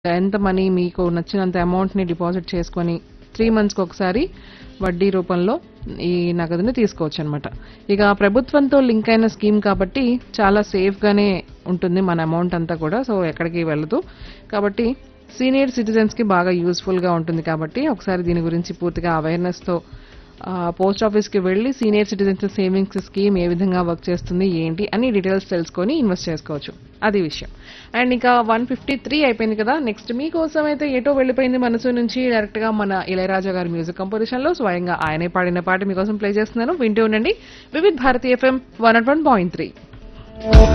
ఎంత మనీ మీకు నచ్చినంత అమౌంట్ని డిపాజిట్ చేసుకొని త్రీ మంత్స్కి ఒకసారి వడ్డీ రూపంలో ఈ నగదుని తీసుకోవచ్చు అనమాట ఇక ప్రభుత్వంతో లింక్ అయిన స్కీమ్ కాబట్టి చాలా సేఫ్గానే ఉంటుంది మన అమౌంట్ అంతా కూడా సో ఎక్కడికి వెళ్ళదు కాబట్టి సీనియర్ సిటిజన్స్కి బాగా యూస్ఫుల్గా ఉంటుంది కాబట్టి ఒకసారి దీని గురించి పూర్తిగా అవేర్నెస్తో పోస్ట్ ఆఫీస్కి వెళ్ళి సీనియర్ సిటిజన్స్ సేవింగ్స్ స్కీమ్ ఏ విధంగా వర్క్ చేస్తుంది ఏంటి అని డీటెయిల్స్ తెలుసుకొని ఇన్వెస్ట్ చేసుకోవచ్చు అది విషయం అండ్ ఇంకా వన్ ఫిఫ్టీ త్రీ అయిపోయింది కదా నెక్స్ట్ మీకోసం అయితే ఎటో వెళ్ళిపోయింది మనసు నుంచి డైరెక్ట్ గా మన ఇళయరాజా గారి మ్యూజిక్ కంపోజిషన్ లో స్వయంగా ఆయనే పాడిన పాట మీకోసం ప్లే చేస్తున్నాను వింటూ ఉండండి Vividh Bharati FM one one point three